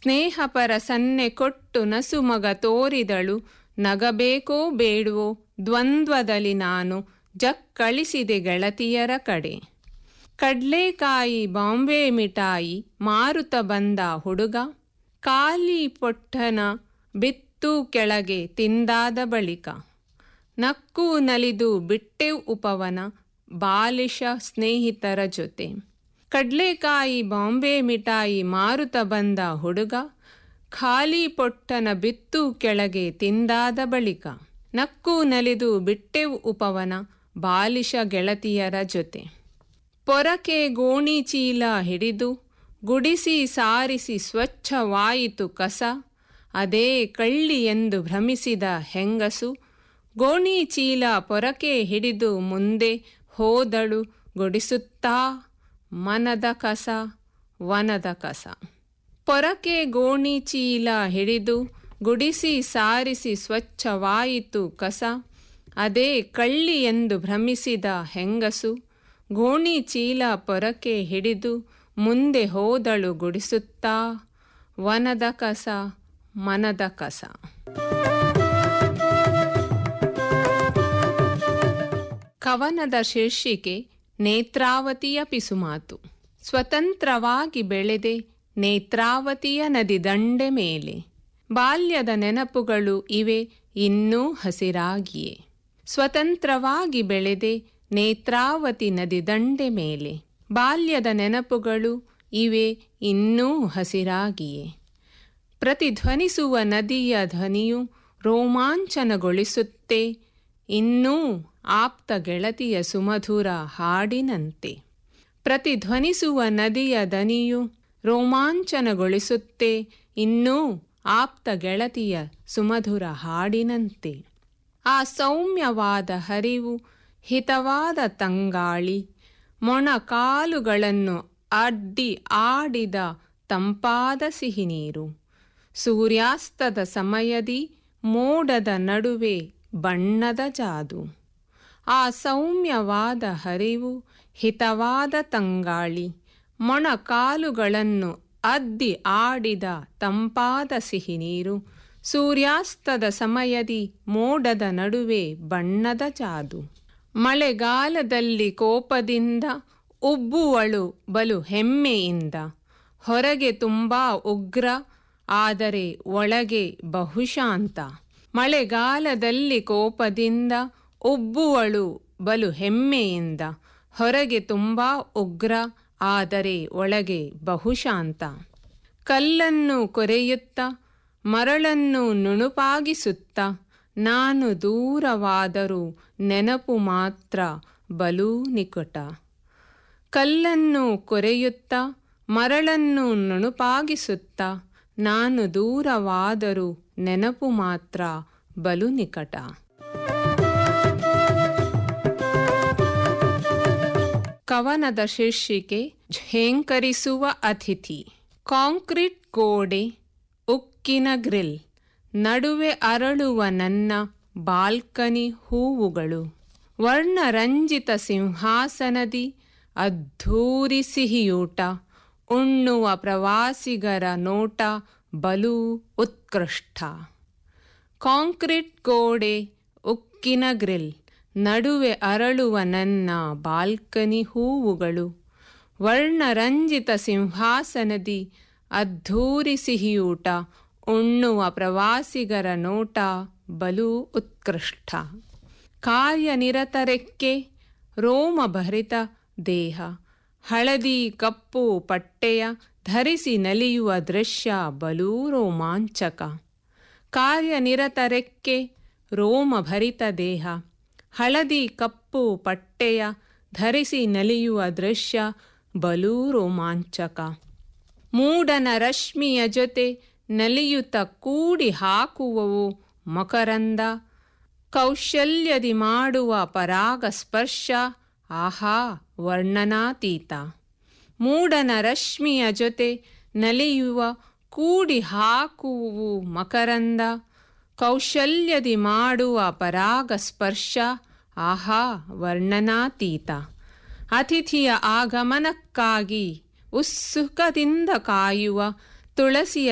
ಸ್ನೇಹಪರ ಸನ್ನೆ ಕೊಟ್ಟು ನಸುಮಗ ತೋರಿದಳು ನಗಬೇಕೋ ಬೇಡುವೋ ದ್ವಂದ್ವದಲ್ಲಿ ನಾನು ಜಕ್ಕಳಿಸಿದೆ ಗೆಳತಿಯರ ಕಡೆ ಕಡ್ಲೆಕಾಯಿ ಬಾಂಬೆ ಮಿಠಾಯಿ ಮಾರುತ ಬಂದ ಹುಡುಗ ಖಾಲಿ ಪೊಟ್ಟನ ಬಿತ್ತು ಕೆಳಗೆ ತಿಂದಾದ ಬಳಿಕ ನಕ್ಕು ನಲಿದು ಬಿಟ್ಟೆವ್ ಉಪವನ ಬಾಲಿಶ ಸ್ನೇಹಿತರ ಜೊತೆ ಕಡ್ಲೆಕಾಯಿ ಬಾಂಬೆ ಮಿಠಾಯಿ ಮಾರುತ ಬಂದ ಹುಡುಗ ಖಾಲಿ ಪೊಟ್ಟನ ಬಿತ್ತು ಕೆಳಗೆ ತಿಂದಾದ ಬಳಿಕ ನಕ್ಕು ನಲಿದು ಬಿಟ್ಟೆವ್ ಉಪವನ ಬಾಲಿಶ ಗೆಳತಿಯರ ಜೊತೆ ಪೊರಕೆ ಗೋಣಿ ಚೀಲ ಹಿಡಿದು ಗುಡಿಸಿ ಸಾರಿಸಿ ಸ್ವಚ್ಛವಾಯಿತು ಕಸ ಅದೇ ಕಳ್ಳಿ ಎಂದು ಭ್ರಮಿಸಿದ ಹೆಂಗಸು ಗೋಣಿ ಚೀಲ ಪೊರಕೆ ಹಿಡಿದು ಮುಂದೆ ಹೋದಳು ಗುಡಿಸುತ್ತಾ ಮನದ ಕಸ ವನದ ಕಸ ಪೊರಕೆ ಗೋಣಿ ಚೀಲ ಹಿಡಿದು ಗುಡಿಸಿ ಸಾರಿಸಿ ಸ್ವಚ್ಛವಾಯಿತು ಕಸ ಅದೇ ಕಳ್ಳಿ ಎಂದು ಭ್ರಮಿಸಿದ ಹೆಂಗಸು ಗೋಣಿ ಚೀಲ ಪೊರಕೆ ಹಿಡಿದು ಮುಂದೆ ಹೋದಳು ಗುಡಿಸುತ್ತಾ ವನದ ಕಸ ಮನದ ಕಸ ಕವನದ ಶೀರ್ಷಿಕೆ ನೇತ್ರಾವತಿಯ ಪಿಸುಮಾತು ಸ್ವತಂತ್ರವಾಗಿ ಬೆಳೆದೆ ನೇತ್ರಾವತಿಯ ನದಿ ದಂಡೆ ಮೇಲೆ ಬಾಲ್ಯದ ನೆನಪುಗಳು ಇವೆ ಇನ್ನೂ ಹಸಿರಾಗಿಯೇ ಸ್ವತಂತ್ರವಾಗಿ ಬೆಳೆದೆ ನೇತ್ರಾವತಿ ನದಿ ದಂಡೆ ಮೇಲೆ ಬಾಲ್ಯದ ನೆನಪುಗಳು ಇವೆ ಇನ್ನೂ ಹಸಿರಾಗಿಯೇ ಪ್ರತಿಧ್ವನಿಸುವ ನದಿಯ ಧ್ವನಿಯು ರೋಮಾಂಚನಗೊಳಿಸುತ್ತೆ ಇನ್ನೂ ಆಪ್ತ ಗೆಳತಿಯ ಸುಮಧುರ ಹಾಡಿನಂತೆ ಪ್ರತಿಧ್ವನಿಸುವ ನದಿಯ ದನಿಯು ರೋಮಾಂಚನಗೊಳಿಸುತ್ತೆ ಇನ್ನೂ ಆಪ್ತ ಗೆಳತಿಯ ಸುಮಧುರ ಹಾಡಿನಂತೆ ಆ ಸೌಮ್ಯವಾದ ಹರಿವು ಹಿತವಾದ ತಂಗಾಳಿ ಮೊಣಕಾಲುಗಳನ್ನು ಅಡ್ಡಿ ಆಡಿದ ತಂಪಾದ ಸಿಹಿನೀರು ಸೂರ್ಯಾಸ್ತದ ಸಮಯದಿ ಮೋಡದ ನಡುವೆ ಬಣ್ಣದ ಜಾದು ಆ ಸೌಮ್ಯವಾದ ಹರಿವು ಹಿತವಾದ ತಂಗಾಳಿ ಮೊಣಕಾಲುಗಳನ್ನು ಅದ್ದಿ ಆಡಿದ ತಂಪಾದ ಸಿಹಿನೀರು ಸೂರ್ಯಾಸ್ತದ ಸಮಯದಿ ಮೋಡದ ನಡುವೆ ಬಣ್ಣದ ಜಾದು ಮಳೆಗಾಲದಲ್ಲಿ ಕೋಪದಿಂದ ಉಬ್ಬುವಳು ಬಲು ಹೆಮ್ಮೆಯಿಂದ ಹೊರಗೆ ತುಂಬಾ ಉಗ್ರ ಆದರೆ ಒಳಗೆ ಬಹುಶಾಂತ ಮಳೆಗಾಲದಲ್ಲಿ ಕೋಪದಿಂದ ಉಬ್ಬುವಳು ಬಲು ಹೆಮ್ಮೆಯಿಂದ ಹೊರಗೆ ತುಂಬಾ ಉಗ್ರ ಆದರೆ ಒಳಗೆ ಬಹುಶಾಂತ ಕಲ್ಲನ್ನು ಕೊರೆಯುತ್ತ ಮರಳನ್ನು ನುಣುಪಾಗಿಸುತ್ತ ನಾನು ದೂರವಾದರೂ ನೆನಪು ಮಾತ್ರ ಬಲೂ ನಿಕಟ ಕಲ್ಲನ್ನು ಕೊರೆಯುತ್ತ ಮರಳನ್ನು ನುಣುಪಾಗಿಸುತ್ತ ನಾನು ದೂರವಾದರೂ ನೆನಪು ಮಾತ್ರ ಬಲು ನಿಕಟ ಕವನದ ಶೀರ್ಷಿಕೆ ಝೇಂಕರಿಸುವ ಅತಿಥಿ ಕಾಂಕ್ರೀಟ್ ಗೋಡೆ ಉಕ್ಕಿನ ಗ್ರಿಲ್ ನಡುವೆ ಅರಳುವ ನನ್ನ ಬಾಲ್ಕನಿ ಹೂವುಗಳು ವರ್ಣರಂಜಿತ ಸಿಂಹಾಸನದಿ ಅದ್ಧೂರಿ ಸಿಹಿಯೂಟ ಉಣ್ಣುವ ಪ್ರವಾಸಿಗರ ನೋಟ ಬಲು ಉತ್ಕೃಷ್ಟ ಕಾಂಕ್ರೀಟ್ ಗೋಡೆ ಉಕ್ಕಿನ ಗ್ರಿಲ್ ನಡುವೆ ಅರಳುವ ನನ್ನ ಬಾಲ್ಕನಿ ಹೂವುಗಳು ವರ್ಣರಂಜಿತ ಸಿಂಹಾಸನದಿ ಅದ್ಧೂರಿ ಸಿಹಿಯೂಟ ಉಣ್ಣುವ ಪ್ರವಾಸಿಗರ ನೋಟ ಬಲು ಉತ್ಕೃಷ್ಟ ಕಾರ್ಯನಿರತರೆಕ್ಕೆ ರೋಮಭರಿತ ದೇಹ ಹಳದಿ ಕಪ್ಪು ಪಟ್ಟೆಯ ಧರಿಸಿ ನಲಿಯುವ ದೃಶ್ಯ ಬಲೂ ರೋಮಾಂಚಕ ಕಾರ್ಯನಿರತರೆಕ್ಕೆ ರೋಮಭರಿತ ದೇಹ ಹಳದಿ ಕಪ್ಪು ಪಟ್ಟೆಯ ಧರಿಸಿ ನಲಿಯುವ ದೃಶ್ಯ ಬಲೂ ರೋಮಾಂಚಕ ಮೂಡನ ರಶ್ಮಿಯ ಜೊತೆ ನಲಿಯುತ್ತ ಕೂಡಿ ಹಾಕುವವು ಮಕರಂದ ಕೌಶಲ್ಯದಿ ಮಾಡುವ ಪರಾಗ ಸ್ಪರ್ಶ ಆಹಾ ವರ್ಣನಾತೀತ ಮೂಡನ ರಶ್ಮಿಯ ಜೊತೆ ನಲಿಯುವ ಕೂಡಿ ಹಾಕುವು ಮಕರಂದ ಕೌಶಲ್ಯದಿ ಮಾಡುವ ಪರಾಗ ಸ್ಪರ್ಶ ಆಹಾ ವರ್ಣನಾತೀತ ಅತಿಥಿಯ ಆಗಮನಕ್ಕಾಗಿ ಉತ್ಸುಕದಿಂದ ಕಾಯುವ ತುಳಸಿಯ